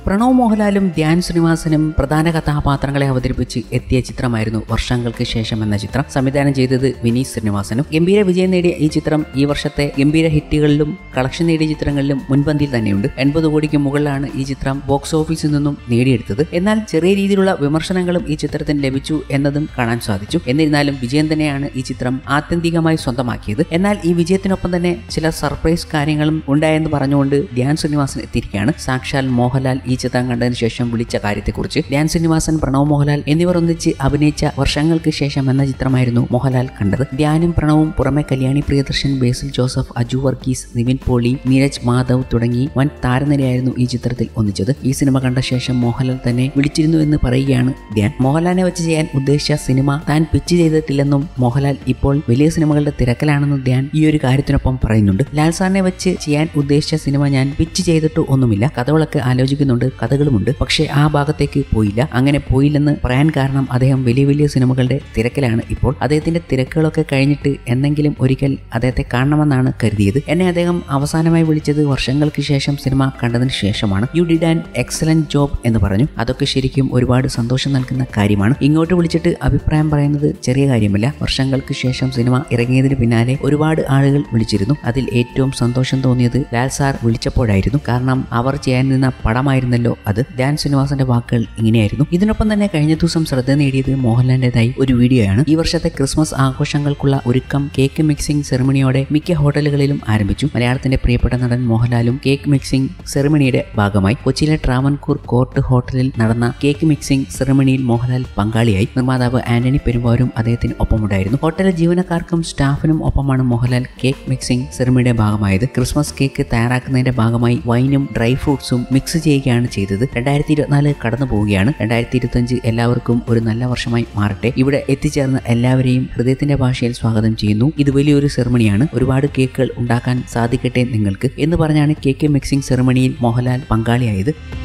പ്രണവ് മോഹൻലാലും ധ്യാൻ ശ്രീനിവാസനും പ്രധാന കഥാപാത്രങ്ങളെ അവതരിപ്പിച്ച് എത്തിയ ചിത്രമായിരുന്നു വർഷങ്ങൾക്ക് ശേഷം എന്ന ചിത്രം സംവിധാനം ചെയ്തത് വിനീത് ശ്രീനിവാസനും ഗംഭീര വിജയം നേടിയ ഈ ചിത്രം ഈ വർഷത്തെ ഗംഭീര ഹിറ്റുകളിലും കളക്ഷൻ നേടിയ ചിത്രങ്ങളിലും മുൻപന്തിയിൽ തന്നെയുണ്ട് എൺപത് കോടിക്ക് മുകളിലാണ് ഈ ചിത്രം ബോക്സ് ഓഫീസിൽ നിന്നും നേടിയെടുത്തത് എന്നാൽ ചെറിയ രീതിയിലുള്ള വിമർശനങ്ങളും ഈ ചിത്രത്തിന് ലഭിച്ചു എന്നതും കാണാൻ സാധിച്ചു എന്നിരുന്നാലും വിജയം തന്നെയാണ് ഈ ചിത്രം ആത്യന്തികമായി സ്വന്തമാക്കിയത് എന്നാൽ ഈ വിജയത്തിനൊപ്പം തന്നെ ചില സർപ്രൈസ് കാര്യങ്ങളും ഉണ്ടായെന്ന് പറഞ്ഞുകൊണ്ട് ധ്യാൻ ശ്രീനിവാസൻ എത്തിയിരിക്കുകയാണ് സാക്ഷാൽ മോഹൻലാൽ ഈ ചിത്രം കണ്ടതിന് ശേഷം വിളിച്ച കാര്യത്തെക്കുറിച്ച് ധ്യാൻ ശ്രീനിവാസൻ പ്രണവ് മോഹൻലാൽ എന്നിവർ ഒന്നിച്ച് അഭിനയിച്ച വർഷങ്ങൾക്ക് ശേഷം എന്ന ചിത്രമായിരുന്നു മോഹൻലാൽ കണ്ടത് ധ്യാനും പ്രണവും പുറമെ കല്യാണി പ്രിയദർശൻ ബേസിൽ ജോസഫ് അജു വർഗീസ് നിവിൻ പോളി നീരജ് മാധവ് തുടങ്ങി വൻ താരനിരയായിരുന്നു ഈ ചിത്രത്തിൽ ഒന്നിച്ചത് ഈ സിനിമ കണ്ട ശേഷം മോഹൻലാൽ തന്നെ വിളിച്ചിരുന്നു എന്ന് പറയുകയാണ് ധ്യാൻ മോഹൻലാലിനെ വെച്ച് ചെയ്യാൻ ഉദ്ദേശിച്ച സിനിമ താൻ പിച്ച് ചെയ്തിട്ടില്ലെന്നും മോഹൻലാൽ ഇപ്പോൾ വലിയ സിനിമകളുടെ തിരക്കിലാണെന്നും ധ്യാൻ ഈ ഒരു കാര്യത്തിനൊപ്പം പറയുന്നുണ്ട് ലാൽ സാറിനെ വെച്ച് ചെയ്യാൻ ഉദ്ദേശിച്ച സിനിമ ഞാൻ പിച്ച് ചെയ്തിട്ട് ഒന്നുമില്ല കഥകളൊക്കെ ആലോചിക്കുന്നുണ്ട് കഥകളുമുണ്ട് പക്ഷേ ആ ഭാഗത്തേക്ക് പോയില്ല അങ്ങനെ പോയില്ലെന്ന് പറയാൻ കാരണം അദ്ദേഹം വലിയ വലിയ സിനിമകളുടെ തിരക്കിലാണ് ഇപ്പോൾ അദ്ദേഹത്തിന്റെ തിരക്കുകളൊക്കെ കഴിഞ്ഞിട്ട് എന്നെങ്കിലും ഒരിക്കൽ അദ്ദേഹത്തെ കാണണമെന്നാണ് കരുതിയത് എന്നെ അദ്ദേഹം അവസാനമായി വിളിച്ചത് വർഷങ്ങൾക്ക് ശേഷം സിനിമ കണ്ടതിന് ശേഷമാണ് you did an excellent job എന്ന് പറഞ്ഞു അതൊക്കെ ശരിക്കും ഒരുപാട് സന്തോഷം നൽകുന്ന കാര്യമാണ് ഇങ്ങോട്ട് വിളിച്ചിട്ട് അഭിപ്രായം പറയുന്നത് ചെറിയ കാര്യമല്ല വർഷങ്ങൾക്ക് ശേഷം സിനിമ ഇറങ്ങിയതിന് പിന്നാലെ ഒരുപാട് ആളുകൾ വിളിച്ചിരുന്നു അതിൽ ഏറ്റവും സന്തോഷം തോന്നിയത് ലാൽ സാർ വിളിച്ചപ്പോഴായിരുന്നു കാരണം അവർ ചെയ്യാൻ നിന്ന പടമായിരുന്നല്ലോ അത് ധ്യാൻ ശ്രീനിവാസന്റെ വാക്കുകൾ ഇങ്ങനെയായിരുന്നു ഇതിനൊപ്പം തന്നെ കഴിഞ്ഞ ദിവസം ശ്രദ്ധ നേടിയത് മോഹൻലാലിന്റേതായി ഒരു വീഡിയോയാണ് ഈ വർഷത്തെ ക്രിസ്മസ് ആഘോഷങ്ങൾക്കുള്ള ഒരുക്കം കേക്ക് മിക്സിംഗ് സെറിമണിയോടെ മിക്ക ഹോട്ടലുകളിലും ആരംഭിച്ചു മലയാളത്തിന്റെ പ്രിയപ്പെട്ട നടൻ മോഹൻലാലും കേക്ക് മിക്സിംഗ് സെറിമണിയുടെ ഭാഗമായി കൊച്ചിയിലെ ട്രാവൻകൂർ കോർട്ട് ഹോട്ടലിൽ നടന്ന കേക്ക് മിക്സിംഗ് സെറിമണിയിൽ മോഹൻലാൽ പങ്കാളിയായി നിർമ്മാതാവ് ആന്റണി പെരുമ്പാവൂരും അദ്ദേഹത്തിന് ഒപ്പമുണ്ടായിരുന്നു ഹോട്ടലിലെ ജീവനക്കാർക്കും സ്റ്റാഫിനും ഒപ്പമാണ് മോഹൻലാൽ കേക്ക് മിക്സിംഗ് സെറിമണിയുടെ ഭാഗമായത് ക്രിസ്മസ് കേക്ക് തയ്യാറാക്കുന്നതിന്റെ ഭാഗമായി വൈനും ഡ്രൈ ഫ്രൂട്ട്സും മിക്സ് ചെയ്യുകയാണ് ചെയ്തത് രണ്ടായിരത്തി ഇരുപത്തിനാല് കടന്നു പോവുകയാണ് രണ്ടായിരത്തി ഇരുപത്തഞ്ച് എല്ലാവർക്കും ഒരു നല്ല വർഷമായി മാറട്ടെ ഇവിടെ എത്തിച്ചേർന്ന എല്ലാവരെയും ഹൃദയത്തിന്റെ ഭാഷയിൽ സ്വാഗതം ചെയ്യുന്നു ഇത് വലിയൊരു സെറിമണിയാണ് ഒരുപാട് കേക്കുകൾ ഉണ്ടാക്കാൻ സാധിക്കട്ടെ നിങ്ങൾക്ക് എന്ന് പറഞ്ഞാണ് കേക്ക് മിക്സിംഗ് സെറിമണിയിൽ മോഹൻലാൽ പങ്കാളിയായത്